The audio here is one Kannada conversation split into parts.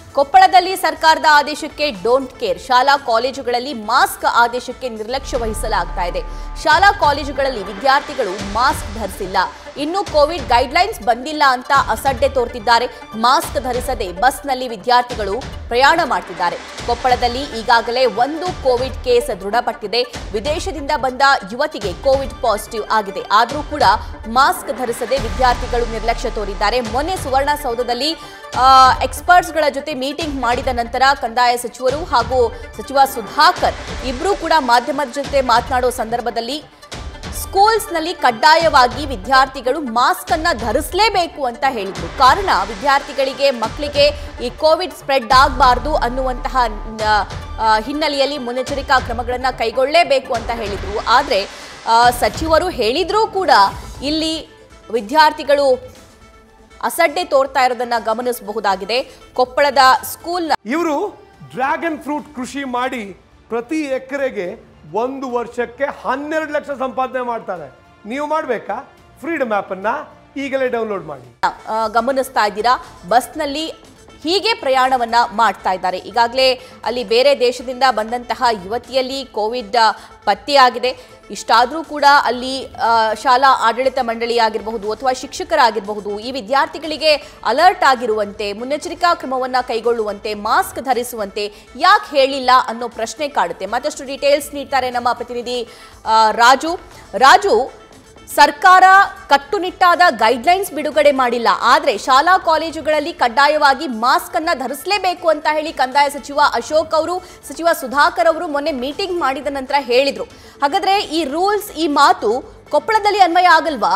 ಕೊಪ್ಪಳದಲ್ಲಿ ಸರ್ಕಾರದ ಆದೇಶಕ್ಕೆ ಡೋಂಟ್ ಕೇರ್ ಶಾಲಾ ಕಾಲೇಜುಗಳಲ್ಲಿ ಮಾಸ್ಕ್ ಆದೇಶಕ್ಕೆ ನಿರ್ಲಕ್ಷ್ಯ ವಹಿಸಲಾಗ್ತಾ ಇದೆ ಶಾಲಾ ಕಾಲೇಜುಗಳಲ್ಲಿ ವಿದ್ಯಾರ್ಥಿಗಳು ಮಾಸ್ಕ್ ಧರಿಸಿಲ್ಲ ಇನ್ನು ಕೋವಿಡ್ ಗೈಡ್ಲೈನ್ಸ್ ಬಂದಿಲ್ಲ ಅಂತ ಅಸಡ್ಡೆ ತೋರ್ತಿದ್ದಾರೆ ಮಾಸ್ಕ್ ಧರಿಸದೆ ಬಸ್ನಲ್ಲಿ ವಿದ್ಯಾರ್ಥಿಗಳು ಪ್ರಯಾಣ ಮಾಡ್ತಿದ್ದಾರೆ ಕೊಪ್ಪಳದಲ್ಲಿ ಈಗಾಗಲೇ ಒಂದು ಕೋವಿಡ್ ಕೇಸ್ ದೃಢಪಟ್ಟಿದೆ ವಿದೇಶದಿಂದ ಬಂದ ಯುವತಿಗೆ ಕೋವಿಡ್ ಪಾಸಿಟಿವ್ ಆಗಿದೆ ಆದರೂ ಕೂಡ ಮಾಸ್ಕ್ ಧರಿಸದೆ ವಿದ್ಯಾರ್ಥಿಗಳು ನಿರ್ಲಕ್ಷ್ಯ ತೋರಿದ್ದಾರೆ ಮೊನ್ನೆ ಸುವರ್ಣಸೌಧದಲ್ಲಿ ಆ, ಎಕ್ಸ್ಪರ್ಟ್ಸ್ಗಳ ಜೊತೆ ಮೀಟಿಂಗ್ ಮಾಡಿದ ನಂತರ ಕಂದಾಯ ಸಚಿವರು ಹಾಗೂ ಸಚಿವ ಸುಧಾಕರ್ ಇಬ್ಬರೂ ಕೂಡ ಮಾಧ್ಯಮದ ಜೊತೆ ಮಾತನಾಡೋ ಸಂದರ್ಭದಲ್ಲಿ ಸ್ಕೂಲ್ಸ್ನಲ್ಲಿ ಕಡ್ಡಾಯವಾಗಿ ವಿದ್ಯಾರ್ಥಿಗಳು ಮಾಸ್ಕ್ ಅನ್ನ ಧರಿಸಲೇಬೇಕು ಅಂತ ಹೇಳಿದ್ರು ಕಾರಣ ವಿದ್ಯಾರ್ಥಿಗಳಿಗೆ ಮಕ್ಕಳಿಗೆ ಈ ಕೋವಿಡ್ ಸ್ಪ್ರೆಡ್ ಆಗಬಾರ್ದು ಅನ್ನುವಂತಹ ಆ, ಆ, ಹಿನ್ನೆಲೆಯಲ್ಲಿ ಮುನ್ನೆಚ್ಚರಿಕಾ ಕ್ರಮಗಳನ್ನು ಕೈಗೊಳ್ಳಲೇಬೇಕು ಅಂತ ಹೇಳಿದ್ರು ಆದರೆ ಸಚಿವರು ಹೇಳಿದ್ರೂ ಕೂಡ ಇಲ್ಲಿ ವಿದ್ಯಾರ್ಥಿಗಳು ಅಸಡ್ಡೆ ತೋರ್ತಾ ಇರೋದನ್ನ ಗಮನಿಸಬಹುದಾಗಿದೆ ಕೊಪ್ಪಳದ ಸ್ಕೂಲ್ನ ಇವರು ಡ್ರ್ಯಾಗನ್ ಫ್ರೂಟ್ ಕೃಷಿ ಮಾಡಿ ಪ್ರತಿ ಎಕರೆಗೆ ಒಂದು ವರ್ಷಕ್ಕೆ ಹನ್ನೆರಡು ಲಕ್ಷ ಸಂಪಾದನೆ ಮಾಡ್ತಾರೆ ನೀವು ಮಾಡಬೇಕಾ ಫ್ರೀಡಮ್ ಆ್ಯಪನ್ನು ಈಗಲೇ ಡೌನ್ಲೋಡ್ ಮಾಡಿ ಆ, ಗಮನಿಸ್ತಾ ಇದ್ದೀರಾ ಬಸ್ನಲ್ಲಿ ಹೀಗೆ ಪ್ರಯಾಣವನ್ನ ಮಾಡ್ತಾ ಇದ್ದಾರೆ ಈಗಾಗಲೇ ಅಲ್ಲಿ ಬೇರೆ ದೇಶದಿಂದ ಬಂದಂತಹ ಯುವತಿಯಲ್ಲಿ ಕೋವಿಡ್ ಆ, ಪತ್ತೆಯಾಗಿದೆ ಇಷ್ಟಾದರೂ ಕೂಡ ಅಲ್ಲಿ ಆ, ಶಾಲಾ ಆಡಳಿತ ಮಂಡಳಿ ಆಗಿರಬಹುದು ಅಥವಾ ಶಿಕ್ಷಕರಾಗಿರಬಹುದು ಈ ವಿದ್ಯಾರ್ಥಿಗಳಿಗೆ ಅಲರ್ಟ್ ಆಗಿರುವಂತೆ ಮುನ್ನೆಚ್ಚರಿಕಾ ಕ್ರಮವನ್ನ ಕೈಗೊಳ್ಳುವಂತೆ ಮಾಸ್ಕ್ ಧರಿಸುವಂತೆ ಯಾಕೆ ಹೇಳಿಲ್ಲ ಅನ್ನೋ ಪ್ರಶ್ನೆ ಕಾಡುತ್ತೆ ಮತ್ತಷ್ಟು ಡೀಟೇಲ್ಸ್ ನೀಡ್ತಾರೆ ನಮ್ಮ ಪ್ರತಿನಿಧಿ ಆ, ರಾಜು ರಾಜು ಸರ್ಕಾರ ಕಟ್ಟುನಿಟ್ಟಾದ ಗೈಡ್ಲೈನ್ಸ್ ಬಿಡುಗಡೆ ಮಾಡಿಲ್ಲ ಆದರೆ ಶಾಲಾ ಕಾಲೇಜುಗಳಲ್ಲಿ ಕಡ್ಡಾಯವಾಗಿ ಮಾಸ್ಕ್ ಅನ್ನ ಧರಿಸಲೇಬೇಕು ಅಂತ ಹೇಳಿ ಕಂದಾಯ ಸಚಿವ ಅಶೋಕ್ ಅವರು ಸಚಿವ ಸುಧಾಕರ್ ಅವರು ಮೊನ್ನೆ ಮೀಟಿಂಗ್ ಮಾಡಿದ ನಂತರ ಹೇಳಿದ್ರು ಹಾಗಾದ್ರೆ ಈ ರೂಲ್ಸ್ ಈ ಮಾತು ಕೊಪ್ಪಳದಲ್ಲಿ ಅನ್ವಯ ಆಗಲ್ವಾ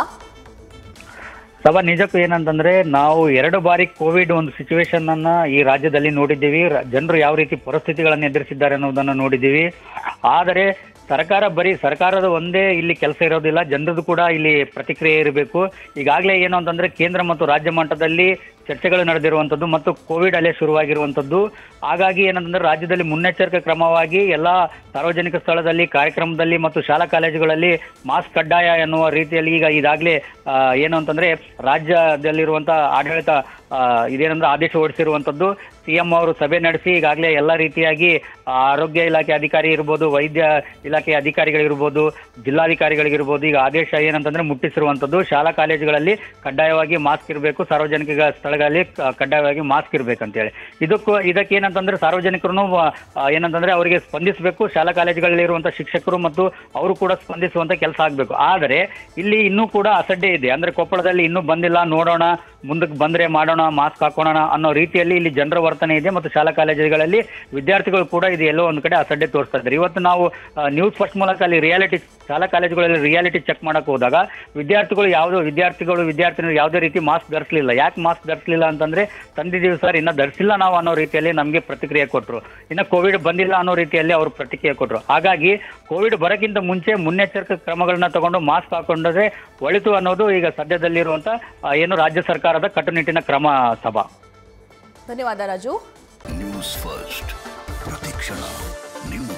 ಸಭಾ ನಿಜಕ್ಕೂ ಏನಂತಂದ್ರೆ ನಾವು ಎರಡು ಬಾರಿ ಕೋವಿಡ್ ಒಂದು ಸಿಚುವೇಶನ್ ಅನ್ನ ಈ ರಾಜ್ಯದಲ್ಲಿ ನೋಡಿದ್ದೀವಿ ರ- ಜನರು ಯಾವ ರೀತಿ ಪರಿಸ್ಥಿತಿಗಳನ್ನು ಎದುರಿಸಿದ್ದಾರೆ ಅನ್ನೋದನ್ನ ನೋಡಿದ್ದೀವಿ ಆದರೆ ಸರ್ಕಾರ ಬರೀ ಸರ್ಕಾರದ ಒಂದೇ ಇಲ್ಲಿ ಕೆಲಸ ಇರೋದಿಲ್ಲ ಜನರದ್ದು ಕೂಡ ಇಲ್ಲಿ ಪ್ರತಿಕ್ರಿಯೆ ಇರಬೇಕು ಈಗಾಗಲೇ ಏನು ಅಂತಂದ್ರೆ ಕೇಂದ್ರ ಮತ್ತು ರಾಜ್ಯ ಮಟ್ಟದಲ್ಲಿ ಚರ್ಚೆಗಳು ನಡೆದಿರುವಂಥದ್ದು ಮತ್ತು ಕೋವಿಡ್ ಅಲೆ ಶುರುವಾಗಿರುವಂಥದ್ದು ಹಾಗಾಗಿ ಏನಂತಂದ್ರೆ ರಾಜ್ಯದಲ್ಲಿ ಮುನ್ನೆಚ್ಚರಿಕೆ ಕ್ರಮವಾಗಿ ಎಲ್ಲ ಸಾರ್ವಜನಿಕ ಸ್ಥಳದಲ್ಲಿ ಕಾರ್ಯಕ್ರಮದಲ್ಲಿ ಮತ್ತು ಶಾಲಾ ಕಾಲೇಜುಗಳಲ್ಲಿ ಮಾಸ್ಕ್ ಕಡ್ಡಾಯ ಎನ್ನುವ ರೀತಿಯಲ್ಲಿ ಈಗ ಇದಾಗಲೇ ಏನು ಅಂತಂದ್ರೆ ರಾಜ್ಯದಲ್ಲಿರುವಂಥ ಆಡಳಿತ ಆ, ಇದೇನಂದ್ರೆ ಆದೇಶ ಹೊರಡಿಸಿರುವಂಥದ್ದು ಸಿ ಎಂ ಅವರು ಸಭೆ ನಡೆಸಿ ಈಗಾಗಲೇ ಎಲ್ಲ ರೀತಿಯಾಗಿ ಆ, ಆರೋಗ್ಯ ಇಲಾಖೆ ಅಧಿಕಾರಿ ಇರ್ಬೋದು ವೈದ್ಯ ಇಲಾಖೆ ಅಧಿಕಾರಿಗಳಿರ್ಬೋದು ಜಿಲ್ಲಾಧಿಕಾರಿಗಳಿಗಿರ್ಬೋದು ಈಗ ಆದೇಶ ಏನಂತಂದ್ರೆ ಮುಟ್ಟಿಸಿರುವಂಥದ್ದು ಶಾಲಾ ಕಾಲೇಜುಗಳಲ್ಲಿ ಕಡ್ಡಾಯವಾಗಿ ಮಾಸ್ಕ್ ಇರಬೇಕು ಸಾರ್ವಜನಿಕ ಸ್ಥಳಗಳಲ್ಲಿ ಕ- ಕಡ್ಡಾಯವಾಗಿ ಮಾಸ್ಕ್ ಇರ್ಬೇಕಂತೇಳಿ ಇದಕ್ಕೂ ಇದಕ್ಕೆ ಏನಂತಂದ್ರೆ ಸಾರ್ವಜನಿಕರು ಏನಂತಂದ್ರೆ ಅವರಿಗೆ ಸ್ಪಂದಿಸಬೇಕು ಶಾಲಾ ಕಾಲೇಜುಗಳಲ್ಲಿರುವಂಥ ಶಿಕ್ಷಕರು ಮತ್ತು ಅವರು ಕೂಡ ಸ್ಪಂದಿಸುವಂತ ಕೆಲಸ ಆಗಬೇಕು ಆದರೆ ಇಲ್ಲಿ ಇನ್ನೂ ಕೂಡ ಅಸಡ್ಡೆ ಇದೆ ಅಂದ್ರೆ ಕೊಪ್ಪಳದಲ್ಲಿ ಇನ್ನೂ ಬಂದಿಲ್ಲ ನೋಡೋಣ ಮುಂದಕ್ಕೆ ಬಂದ್ರೆ ಮಾಡೋಣ ಮಾಸ್ಕ್ ಹಾಕೋಣ ಅನ್ನೋ ರೀತಿಯಲ್ಲಿ ಇಲ್ಲಿ ಜನರ ವರ್ತನೆ ಇದೆ ಮತ್ತು ಶಾಲಾ ಕಾಲೇಜುಗಳಲ್ಲಿ ವಿದ್ಯಾರ್ಥಿಗಳು ಕೂಡ ಇದು ಎಲ್ಲೋ ಒಂದು ಕಡೆ ಅಸಡ್ಡೆ ತೋರಿಸ್ತಾ ಇದ್ದಾರೆ ಇವತ್ತು ನಾವು ನ್ಯೂಸ್ ಫಸ್ಟ್ ಮೂಲಕ ಅಲ್ಲಿ ರಿಯಾಲಿಟಿ ಶಾಲಾ ಕಾಲೇಜುಗಳಲ್ಲಿ ರಿಯಾಲಿಟಿ ಚೆಕ್ ಮಾಡಕ್ ಹೋದಾಗ ವಿದ್ಯಾರ್ಥಿಗಳು ಯಾವುದೋ ವಿದ್ಯಾರ್ಥಿಗಳು ವಿದ್ಯಾರ್ಥಿನಿಗಳು ಯಾವುದೇ ರೀತಿ ಮಾಸ್ಕ್ ಧರಿಸಲಿಲ್ಲ ಯಾಕೆ ಮಾಸ್ಕ್ ಧರಿಸಲಿಲ್ಲ ಅಂತಂದ್ರೆ ತಂದಿದ್ದೀವಿ ಸರ್ ಇನ್ನ ಧರಿಸಿಲ್ಲ ನಾವು ಅನ್ನೋ ರೀತಿಯಲ್ಲಿ ನಮಗೆ ಪ್ರತಿಕ್ರಿಯೆ ಕೊಟ್ಟರು ಇನ್ನು ಕೋವಿಡ್ ಬಂದಿಲ್ಲ ಅನ್ನೋ ರೀತಿಯಲ್ಲಿ ಅವರು ಪ್ರತಿಕ್ರಿಯೆ ಕೊಟ್ಟರು ಹಾಗಾಗಿ ಕೋವಿಡ್ ಬರೋಕ್ಕಿಂತ ಮುಂಚೆ ಮುನ್ನೆಚ್ಚರಿಕೆ ಕ್ರಮಗಳನ್ನ ತಗೊಂಡು ಮಾಸ್ಕ್ ಹಾಕೊಂಡ್ರೆ ಒಳಿತು ಅನ್ನೋದು ಈಗ ಸದ್ಯದಲ್ಲಿರುವಂತ ಆ, ಏನು ರಾಜ್ಯ ಸರ್ಕಾರದ ಕಟ್ಟುನಿಟ್ಟಿನ ಕ್ರಮ ಸಭಾ ಧನ್ಯವಾದ ರಾಜು ನ್ಯೂಸ್ ಫಸ್ಟ್ ಪ್ರತಿಕ್ಷಣ ನಿಮ್ಮ